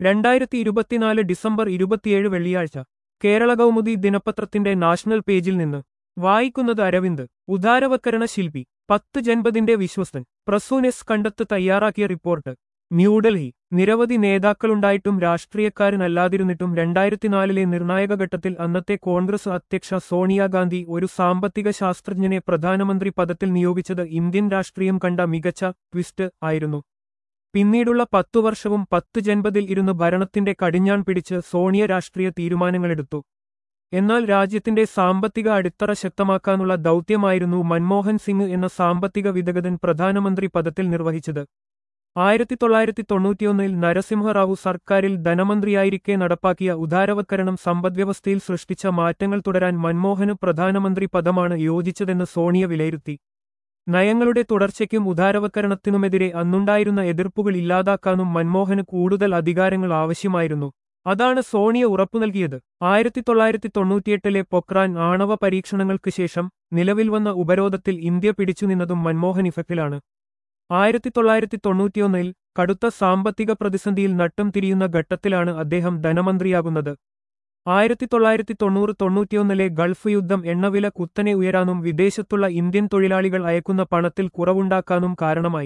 രണ്ടായിരത്തി ഇരുപത്തിനാല് ഡിസംബർ ഇരുപത്തിയേഴ് വെള്ളിയാഴ്ച കേരള കൗമുദി ദിനപത്രത്തിന്റെ നാഷണൽ പേജിൽ നിന്ന് വായിക്കുന്നത് അരവിന്ദ് ഉദാരവത്കരണ ശില്പി പത്ത് ജൻപതിന്റെ വിശ്വസ്തൻ പ്രസൂനെസ് കണ്ടെത്ത് തയ്യാറാക്കിയ റിപ്പോർട്ട് ന്യൂഡൽഹി നിരവധി നേതാക്കളുണ്ടായിട്ടും രാഷ്ട്രീയക്കാരനല്ലാതിരുന്നിട്ടും രണ്ടായിരത്തിനാലിലെ നിർണായക ഘട്ടത്തിൽ അന്നത്തെ കോൺഗ്രസ് അധ്യക്ഷ സോണിയാഗാന്ധി ഒരു സാമ്പത്തിക ശാസ്ത്രജ്ഞനെ പ്രധാനമന്ത്രി പദത്തിൽ നിയോഗിച്ചത് ഇന്ത്യൻ രാഷ്ട്രീയം കണ്ട മികച്ച ട്വിസ്റ്റ് ആയിരുന്നു പിന്നീടുള്ള പത്തു വർഷവും പത്ത് ജൻപതിൽ ഇരുന്ന് ഭരണത്തിന്റെ കടിഞ്ഞാൺ പിടിച്ച് സോണിയ രാഷ്ട്രീയ തീരുമാനങ്ങളെടുത്തു എന്നാൽ രാജ്യത്തിന്റെ സാമ്പത്തിക അടിത്തറ ശക്തമാക്കാനുള്ള ദൗത്യമായിരുന്നു മൻമോഹൻ സിംഗ് എന്ന സാമ്പത്തിക വിദഗ്ധൻ പ്രധാനമന്ത്രി പദത്തിൽ നിർവഹിച്ചത് ആയിരത്തി തൊള്ളായിരത്തി തൊണ്ണൂറ്റിയൊന്നിൽ നരസിംഹറാവു സർക്കാരിൽ ധനമന്ത്രിയായിരിക്കെ നടപ്പാക്കിയ ഉദാരവത്കരണം സമ്പദ്വ്യവസ്ഥയിൽ സൃഷ്ടിച്ച മാറ്റങ്ങൾ തുടരാൻ മൻമോഹന് പ്രധാനമന്ത്രി പദമാണ് യോജിച്ചതെന്ന് സോണിയ വിലയിരുത്തി നയങ്ങളുടെ തുടർച്ചയ്ക്കും ഉദാരവത്കരണത്തിനുമെതിരെ അന്നുണ്ടായിരുന്ന എതിർപ്പുകൾ ഇല്ലാതാക്കാനും മൻമോഹന് കൂടുതൽ അധികാരങ്ങൾ ആവശ്യമായിരുന്നു അതാണ് സോണിയ ഉറപ്പു നൽകിയത് ആയിരത്തി തൊള്ളായിരത്തി തൊണ്ണൂറ്റിയെട്ടിലെ പൊക്രാൻ ആണവ പരീക്ഷണങ്ങൾക്ക് ശേഷം നിലവിൽ വന്ന ഉപരോധത്തിൽ ഇന്ത്യ പിടിച്ചുനിന്നതും മൻമോഹൻ ഇഫക്റ്റിലാണ് ആയിരത്തി തൊള്ളായിരത്തി തൊണ്ണൂറ്റിയൊന്നിൽ കടുത്ത സാമ്പത്തിക പ്രതിസന്ധിയിൽ നട്ടം തിരിയുന്ന ഘട്ടത്തിലാണ് അദ്ദേഹം ധനമന്ത്രിയാകുന്നത് ആയിരത്തി തൊള്ളായിരത്തി തൊണ്ണൂറ് തൊണ്ണൂറ്റിയൊന്നിലെ ഗൾഫ് യുദ്ധം എണ്ണവില കുത്തനെ ഉയരാനും വിദേശത്തുള്ള ഇന്ത്യൻ തൊഴിലാളികൾ അയക്കുന്ന പണത്തിൽ കുറവുണ്ടാക്കാനും കാരണമായി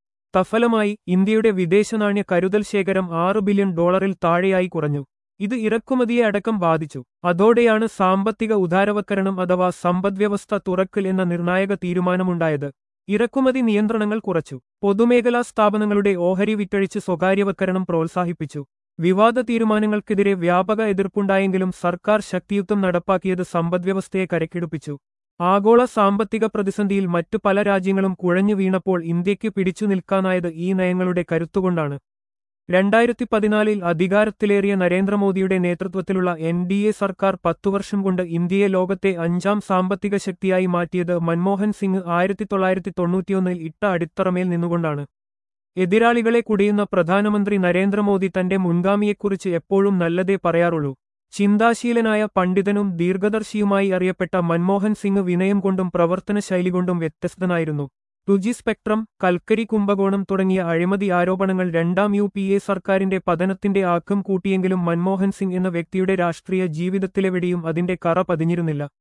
തഫലമായി ഇന്ത്യയുടെ വിദേശനാണ്യ കരുതൽ ശേഖരം ആറ് ബില്യൺ ഡോളറിൽ താഴെയായി കുറഞ്ഞു ഇത് ഇറക്കുമതിയെ അടക്കം ബാധിച്ചു അതോടെയാണ് സാമ്പത്തിക ഉദാരവത്കരണം അഥവാ സമ്പദ്വ്യവസ്ഥ തുറക്കൽ എന്ന നിർണായക തീരുമാനമുണ്ടായത് ഇറക്കുമതി നിയന്ത്രണങ്ങൾ കുറച്ചു പൊതുമേഖലാ സ്ഥാപനങ്ങളുടെ ഓഹരി വിറ്റഴിച്ച് സ്വകാര്യവത്കരണം പ്രോത്സാഹിപ്പിച്ചു വിവാദ തീരുമാനങ്ങൾക്കെതിരെ വ്യാപക എതിർപ്പുണ്ടായെങ്കിലും സർക്കാർ ശക്തിയുക്തം നടപ്പാക്കിയത് സമ്പദ്വ്യവസ്ഥയെ കരക്കിടുപ്പിച്ചു ആഗോള സാമ്പത്തിക പ്രതിസന്ധിയിൽ മറ്റു പല രാജ്യങ്ങളും കുഴഞ്ഞു വീണപ്പോൾ ഇന്ത്യയ്ക്ക് പിടിച്ചു നിൽക്കാനായത് ഈ നയങ്ങളുടെ കരുത്തുകൊണ്ടാണ് രണ്ടായിരത്തി പതിനാലിൽ അധികാരത്തിലേറിയ നരേന്ദ്രമോദിയുടെ നേതൃത്വത്തിലുള്ള എൻ ഡി എ സർക്കാർ പത്തുവർഷം കൊണ്ട് ഇന്ത്യയെ ലോകത്തെ അഞ്ചാം സാമ്പത്തിക ശക്തിയായി മാറ്റിയത് മൻമോഹൻ സിംഗ് ആയിരത്തി തൊള്ളായിരത്തി തൊണ്ണൂറ്റിയൊന്നിൽ ഇട്ട അടിത്തറമേൽ നിന്നുകൊണ്ടാണ് എതിരാളികളെ കുടിയുന്ന പ്രധാനമന്ത്രി നരേന്ദ്രമോദി തന്റെ മുൻഗാമിയെക്കുറിച്ച് എപ്പോഴും നല്ലതേ പറയാറുള്ളൂ ചിന്താശീലനായ പണ്ഡിതനും ദീർഘദർശിയുമായി അറിയപ്പെട്ട മൻമോഹൻ സിംഗ് വിനയം കൊണ്ടും പ്രവർത്തന ശൈലി കൊണ്ടും വ്യത്യസ്തനായിരുന്നു ടുജി സ്പെക്ട്രം കൽക്കരി കുംഭകോണം തുടങ്ങിയ അഴിമതി ആരോപണങ്ങൾ രണ്ടാം യു പി എ സർക്കാരിന്റെ പതനത്തിന്റെ ആക്കം കൂട്ടിയെങ്കിലും മൻമോഹൻ സിംഗ് എന്ന വ്യക്തിയുടെ രാഷ്ട്രീയ ജീവിതത്തിലെവിടെയും അതിന്റെ കറ പതിഞ്ഞിരുന്നില്ല